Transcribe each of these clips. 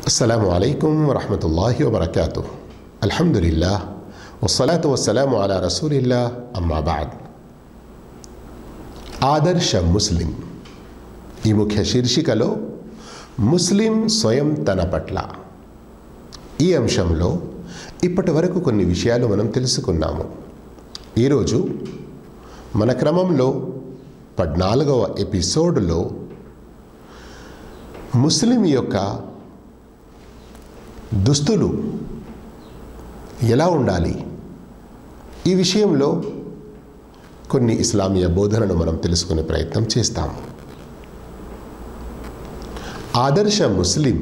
السلام عليكم ورحمة الله وبركاته الحمد لله والصلاة والسلام على رسول الله أما بعد ఆదర్శ ముస్లిం ఈ ముఖ్య శీర్షికలో ముస్లిం స్వయం తన పట్ల ఈ అంశంలో ఇప్పటి వరకు కొన్ని విషయాలు మనం తెలుసుకున్నాము ఈరోజు మన క్రమంలో పద్నాలుగవ ఎపిసోడ్లో ముస్లిం యొక్క దుస్తులు ఎలా ఉండాలి ఈ విషయంలో కొన్ని ఇస్లామీయ బోధనను మనం తెలుసుకునే ప్రయత్నం చేస్తాము ఆదర్శ ముస్లిం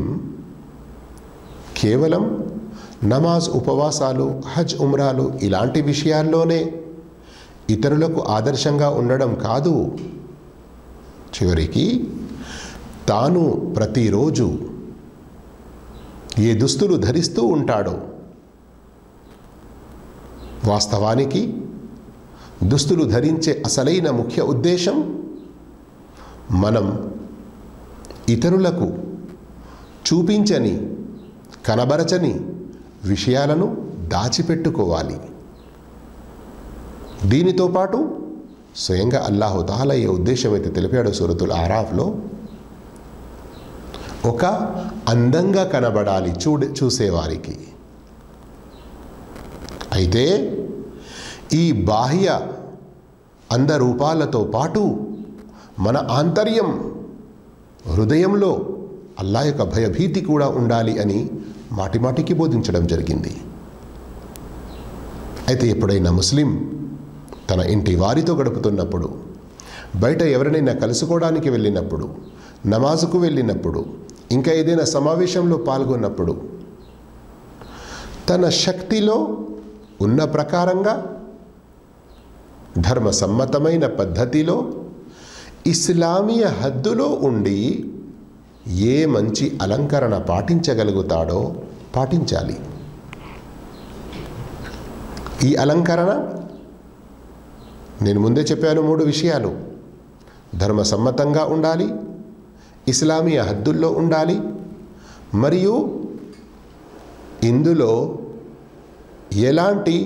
కేవలం నమాజ్ ఉపవాసాలు హజ్ ఉమ్రాలు ఇలాంటి విషయాల్లోనే ఇతరులకు ఆదర్శంగా ఉండడం కాదు చివరికి తాను ప్రతిరోజు ఏ దుస్తులు ధరిస్తూ ఉంటాడో వాస్తవానికి దుస్తులు ధరించే అసలైన ముఖ్య ఉద్దేశం మనం ఇతరులకు చూపించని కనబరచని విషయాలను దాచిపెట్టుకోవాలి దీనితో పాటు స్వయంగా అల్లాహుతాల ఏ ఉద్దేశం అయితే తెలిపాడు సూరతుల్ ఆరాఫ్లో ఒక అందంగా కనబడాలి చూడ చూసేవారికి అయితే ఈ బాహ్య అందరూపాలతో పాటు మన ఆంతర్యం హృదయంలో అల్లా యొక్క భయభీతి కూడా ఉండాలి అని మాటిమాటికి బోధించడం జరిగింది అయితే ఎప్పుడైనా ముస్లిం తన ఇంటి వారితో గడుపుతున్నప్పుడు బయట ఎవరినైనా కలుసుకోవడానికి వెళ్ళినప్పుడు నమాజుకు వెళ్ళినప్పుడు ఇంకా ఏదైనా సమావేశంలో పాల్గొన్నప్పుడు తన శక్తిలో ఉన్న ప్రకారంగా ధర్మ సమ్మతమైన పద్ధతిలో ఇస్లామీయ హద్దులో ఉండి ఏ మంచి అలంకరణ పాటించగలుగుతాడో పాటించాలి ఈ అలంకరణ నేను ముందే చెప్పాను మూడు విషయాలు ధర్మ సమ్మతంగా ఉండాలి ఇస్లామీయ హద్దుల్లో ఉండాలి మరియు ఇందులో ఎలాంటి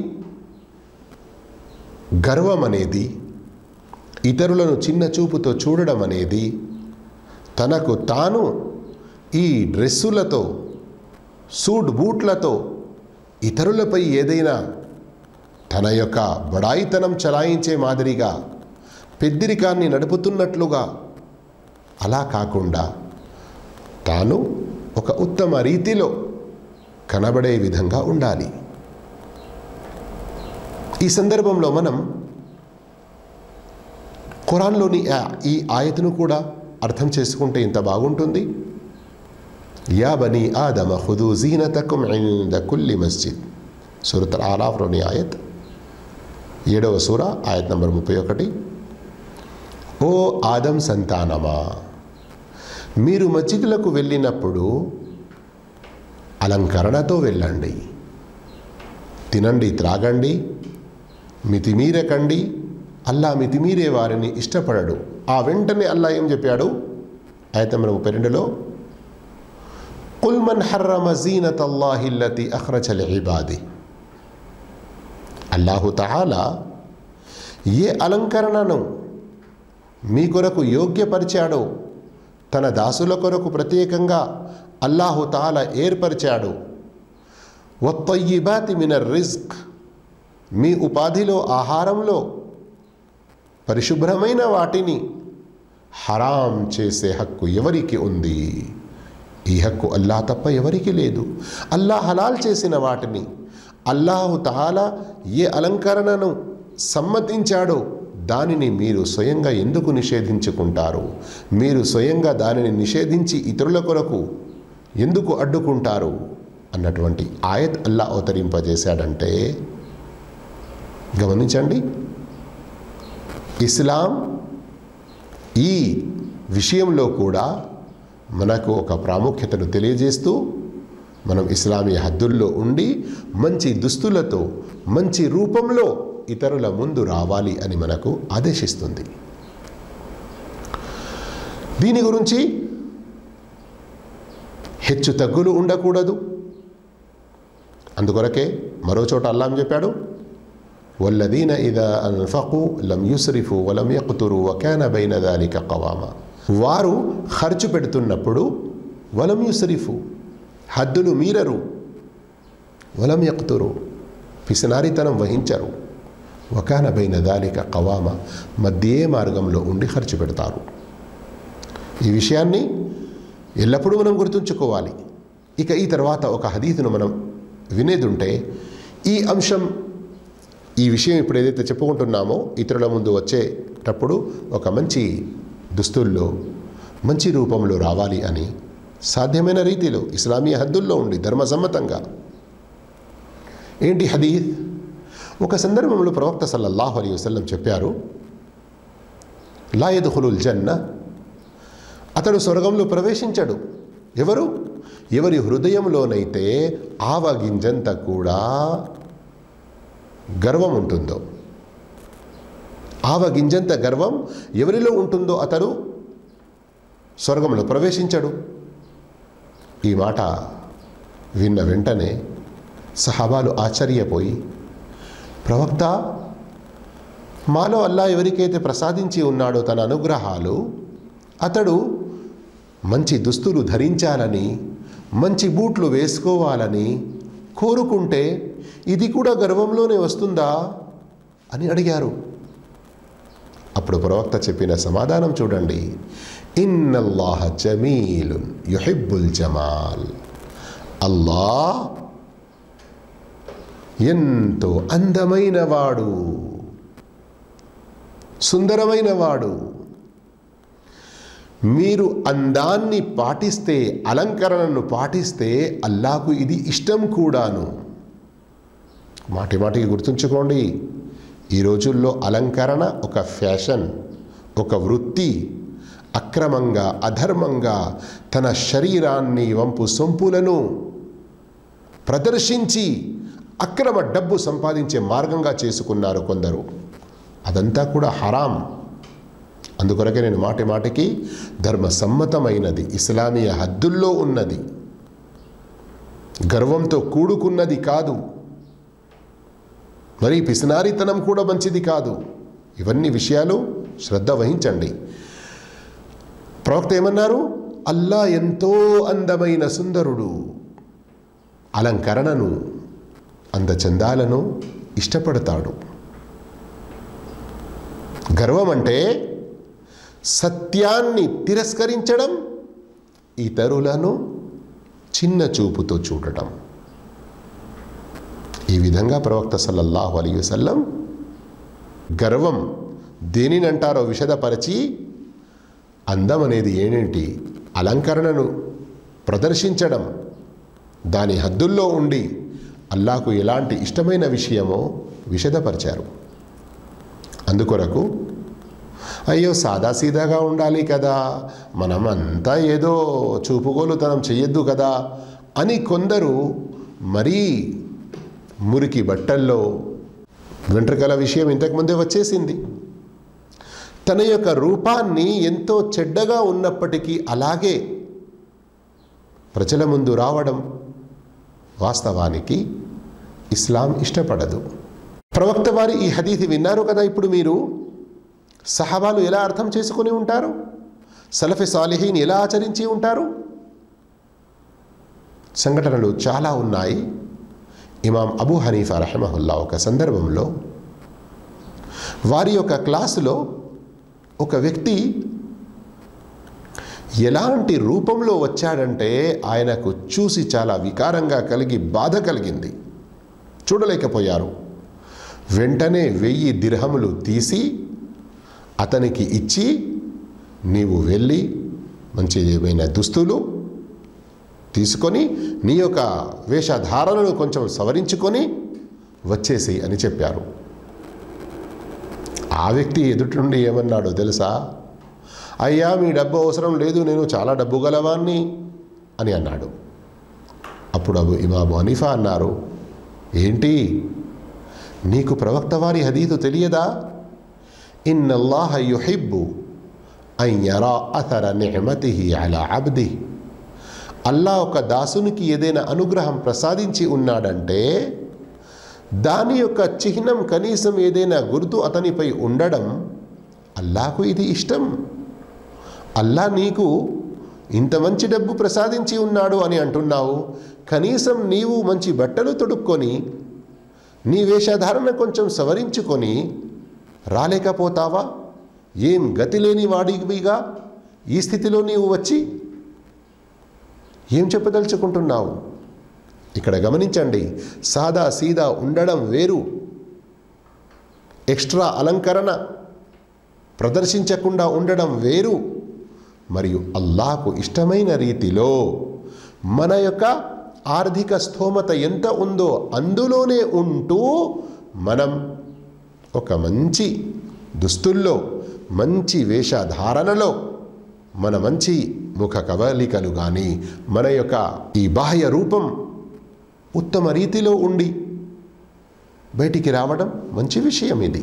గర్వం అనేది ఇతరులను చిన్న చూపుతో చూడడం అనేది తనకు తాను ఈ డ్రెస్సులతో సూట్ బూట్లతో ఇతరులపై ఏదైనా తన యొక్క బడాయితనం చలాయించే మాదిరిగా పెద్దిరికాన్ని నడుపుతున్నట్లుగా అలా కాకుండా తాను ఒక ఉత్తమ రీతిలో కనబడే విధంగా ఉండాలి ఈ సందర్భంలో మనం ఖురాన్లోని ఈ ఆయతను కూడా అర్థం చేసుకుంటే ఇంత బాగుంటుంది యా బనీ ఆదమ ఖుదూ జీనతకుం ఇంద కుల్లి మస్జిద్ సూరత్ ఆలాఫ్లోని ఆయత్ ఏడవ సూర ఆయత్ నంబర్ ముప్పై ఒకటి ఓ ఆదం సంతానమా మీరు మస్జిద్లకు వెళ్ళినప్పుడు అలంకరణతో వెళ్ళండి తినండి త్రాగండి మితిమీరకండి అల్లా మితిమీరే వారిని ఇష్టపడడు ఆ వెంటనే అల్లా ఏం చెప్పాడు అయితే మనం ముప్పై రెండులో కుల్మన్ హర్రమ జీనత్ అల్లాహిల్లతి అఖ్రచల్ ఇబాది అల్లాహు తహాలా ఏ అలంకరణను మీ కొరకు యోగ్యపరిచాడో తన దాసుల కొరకు ప్రత్యేకంగా అల్లాహు తాల ఏర్పరిచాడు ఒత్తయ్యిబాతి మినర్ రిజ్క్ మీ ఉపాధిలో ఆహారంలో పరిశుభ్రమైన వాటిని హరాం చేసే హక్కు ఎవరికి ఉంది ఈ హక్కు అల్లా తప్ప ఎవరికి లేదు అల్లా హలాల్ చేసిన వాటిని అల్లాహు తహాలా ఏ అలంకరణను సమ్మతించాడో దానిని మీరు స్వయంగా ఎందుకు నిషేధించుకుంటారు మీరు స్వయంగా దానిని నిషేధించి ఇతరుల కొరకు ఎందుకు అడ్డుకుంటారు అన్నటువంటి ఆయత్ అల్లా అవతరింపజేశాడంటే గమనించండి ఇస్లాం ఈ విషయంలో కూడా మనకు ఒక ప్రాముఖ్యతను తెలియజేస్తూ మనం ఇస్లామీ హద్దుల్లో ఉండి మంచి దుస్తులతో మంచి రూపంలో ఇతరుల ముందు రావాలి అని మనకు ఆదేశిస్తుంది దీని గురించి హెచ్చు తగ్గులు ఉండకూడదు అందుకొరకే మరో చోట అల్లాం చెప్పాడు వల్లదీన ఇదా అన్ఫకు లం యుస్రిఫు వలం యక్తురు వకాన బైన దాలిక కవామ వారు ఖర్చు పెడుతున్నప్పుడు వలం యుస్రిఫు హద్దులు మీరరు వలం యక్తురు పిసినారితనం వహించరు వకాన బైన దాలిక కవామ మధ్యే మార్గంలో ఉండి ఖర్చు పెడతారు ఈ విషయాన్ని ఎల్లప్పుడూ మనం గుర్తుంచుకోవాలి ఇక ఈ తర్వాత ఒక హదీతును మనం వినేదుంటే ఈ అంశం ఈ విషయం ఇప్పుడు ఏదైతే చెప్పుకుంటున్నామో ఇతరుల ముందు వచ్చేటప్పుడు ఒక మంచి దుస్తుల్లో మంచి రూపంలో రావాలి అని సాధ్యమైన రీతిలో ఇస్లామీ హద్దుల్లో ఉండి ధర్మసమ్మతంగా ఏంటి హదీద్ ఒక సందర్భంలో ప్రవక్త సల్లల్లాహు అలీ వసల్లం చెప్పారు లాయదుహులుల్ జన్న అతడు స్వర్గంలో ప్రవేశించడు ఎవరు ఎవరి హృదయంలోనైతే ఆవగింజంత కూడా గర్వం ఉంటుందో ఆవగింజంత గర్వం ఎవరిలో ఉంటుందో అతడు స్వర్గంలో ప్రవేశించడు ఈ మాట విన్న వెంటనే సహాబాలు ఆశ్చర్యపోయి ప్రవక్త మాలో అల్లా ఎవరికైతే ప్రసాదించి ఉన్నాడో తన అనుగ్రహాలు అతడు మంచి దుస్తులు ధరించాలని మంచి బూట్లు వేసుకోవాలని కోరుకుంటే ఇది కూడా గర్వంలోనే వస్తుందా అని అడిగారు అప్పుడు ప్రవక్త చెప్పిన సమాధానం చూడండి ఇన్నల్లాహ జమీలున్ యుహిబ్బుల్ జమాల్ అల్లా ఎంతో అందమైన వాడు సుందరమైన వాడు మీరు అందాన్ని పాటిస్తే అలంకరణను పాటిస్తే అల్లాకు ఇది ఇష్టం కూడాను మాటి మాటికి గుర్తుంచుకోండి ఈ రోజుల్లో అలంకరణ ఒక ఫ్యాషన్ ఒక వృత్తి అక్రమంగా అధర్మంగా తన శరీరాన్ని వంపు సొంపులను ప్రదర్శించి అక్రమ డబ్బు సంపాదించే మార్గంగా చేసుకున్నారు కొందరు అదంతా కూడా హరాం అందుకొరకే నేను మాటి మాటికి ధర్మసమ్మతమైనది ఇస్లామీయ హద్దుల్లో ఉన్నది గర్వంతో కూడుకున్నది కాదు మరి పిసినారితనం కూడా మంచిది కాదు ఇవన్నీ విషయాలు శ్రద్ధ వహించండి ప్రవక్త ఏమన్నారు అల్లా ఎంతో అందమైన సుందరుడు అలంకరణను అందచందాలను ఇష్టపడతాడు గర్వం అంటే సత్యాన్ని తిరస్కరించడం ఇతరులను చిన్న చూపుతో చూడటం ఈ విధంగా ప్రవక్త సల్లల్లాహు అలీ వసల్లం గర్వం దేనినంటారో విషదపరిచి అందం అనేది ఏంటి అలంకరణను ప్రదర్శించడం దాని హద్దుల్లో ఉండి అల్లాకు ఎలాంటి ఇష్టమైన విషయమో విషదపరిచారు అందుకొరకు అయ్యో సాదాసీదాగా ఉండాలి కదా మనం అంతా ఏదో చూపుగోలుతనం చెయ్యొద్దు కదా అని కొందరు మరీ మురికి బట్టల్లో వెంట్రుకల విషయం ఇంతకుముందే వచ్చేసింది తన యొక్క రూపాన్ని ఎంతో చెడ్డగా ఉన్నప్పటికీ అలాగే ప్రజల ముందు రావడం వాస్తవానికి ఇస్లాం ఇష్టపడదు ప్రవక్త వారి ఈ హదీతి విన్నారు కదా ఇప్పుడు మీరు సహబాలు ఎలా అర్థం చేసుకుని ఉంటారు సలఫి సాలిహీన్ ఎలా ఆచరించి ఉంటారు సంఘటనలు చాలా ఉన్నాయి ఇమాం అబూ హనీఫా రహమహుల్లా ఒక సందర్భంలో వారి యొక్క క్లాసులో ఒక వ్యక్తి ఎలాంటి రూపంలో వచ్చాడంటే ఆయనకు చూసి చాలా వికారంగా కలిగి బాధ కలిగింది చూడలేకపోయారు వెంటనే వెయ్యి దిర్హములు తీసి అతనికి ఇచ్చి నీవు వెళ్ళి మంచి ఏమైనా దుస్తులు తీసుకొని నీ యొక్క వేషధారణను కొంచెం సవరించుకొని వచ్చేసి అని చెప్పారు ఆ వ్యక్తి ఎదుటి నుండి ఏమన్నాడో తెలుసా అయ్యా మీ డబ్బు అవసరం లేదు నేను చాలా డబ్బు గలవాన్ని అని అన్నాడు అప్పుడు అబు ఇమాము హనీఫా అన్నారు ఏంటి నీకు ప్రవక్త వారి హదీదు తెలియదా ఇన్నల్లాహ యుహిబ్బు అన్ యరా అథర నిహమతిహి అలా అబ్ది అల్లా ఒక దాసునికి ఏదైనా అనుగ్రహం ప్రసాదించి ఉన్నాడంటే దాని యొక్క చిహ్నం కనీసం ఏదైనా గుర్తు అతనిపై ఉండడం అల్లాకు ఇది ఇష్టం అల్లా నీకు ఇంత మంచి డబ్బు ప్రసాదించి ఉన్నాడు అని అంటున్నావు కనీసం నీవు మంచి బట్టలు తొడుక్కొని నీ వేషధారణ కొంచెం సవరించుకొని రాలేకపోతావా ఏం గతి లేని వాడివిగా ఈ స్థితిలో నీవు వచ్చి ఏం చెప్పదలుచుకుంటున్నావు ఇక్కడ గమనించండి సాదా సీదా ఉండడం వేరు ఎక్స్ట్రా అలంకరణ ప్రదర్శించకుండా ఉండడం వేరు మరియు అల్లాకు ఇష్టమైన రీతిలో మన యొక్క ఆర్థిక స్థోమత ఎంత ఉందో అందులోనే ఉంటూ మనం ఒక మంచి దుస్తుల్లో మంచి వేషధారణలో మన మంచి ముఖ కవలికలు కానీ మన యొక్క ఈ బాహ్య రూపం ఉత్తమ రీతిలో ఉండి బయటికి రావడం మంచి విషయం ఇది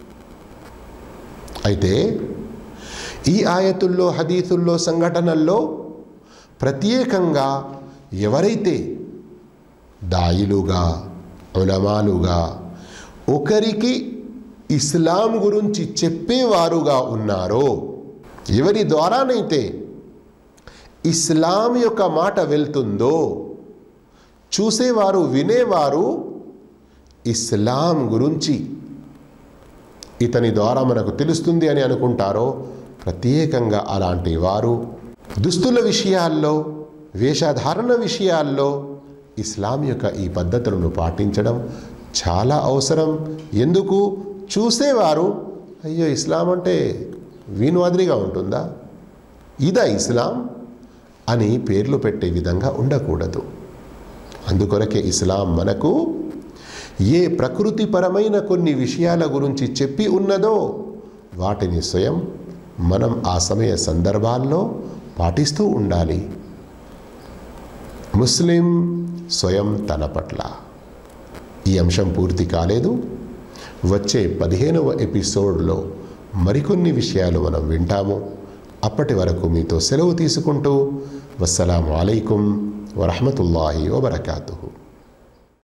అయితే ఈ ఆయతుల్లో హదీతుల్లో సంఘటనల్లో ప్రత్యేకంగా ఎవరైతే దాయిలుగా ఉలమాలుగా ఒకరికి ఇస్లాం గురించి చెప్పేవారుగా ఉన్నారో ఎవరి ద్వారానైతే ఇస్లాం యొక్క మాట వెళ్తుందో చూసేవారు వినేవారు ఇస్లాం గురించి ఇతని ద్వారా మనకు తెలుస్తుంది అని అనుకుంటారో ప్రత్యేకంగా అలాంటి వారు దుస్తుల విషయాల్లో వేషధారణ విషయాల్లో ఇస్లాం యొక్క ఈ పద్ధతులను పాటించడం చాలా అవసరం ఎందుకు చూసేవారు అయ్యో ఇస్లాం అంటే వీని మాదిరిగా ఉంటుందా ఇదా ఇస్లాం అని పేర్లు పెట్టే విధంగా ఉండకూడదు అందుకొరకే ఇస్లాం మనకు ఏ ప్రకృతిపరమైన కొన్ని విషయాల గురించి చెప్పి ఉన్నదో వాటిని స్వయం మనం ఆ సమయ సందర్భాల్లో పాటిస్తూ ఉండాలి ముస్లిం స్వయం తన పట్ల ఈ అంశం పూర్తి కాలేదు వచ్చే పదిహేనవ ఎపిసోడ్లో మరికొన్ని విషయాలు మనం వింటాము అప్పటి వరకు మీతో సెలవు తీసుకుంటూ వస్సలాము అలైకుం వరహమతుల్లాహి వబర్కాతుహు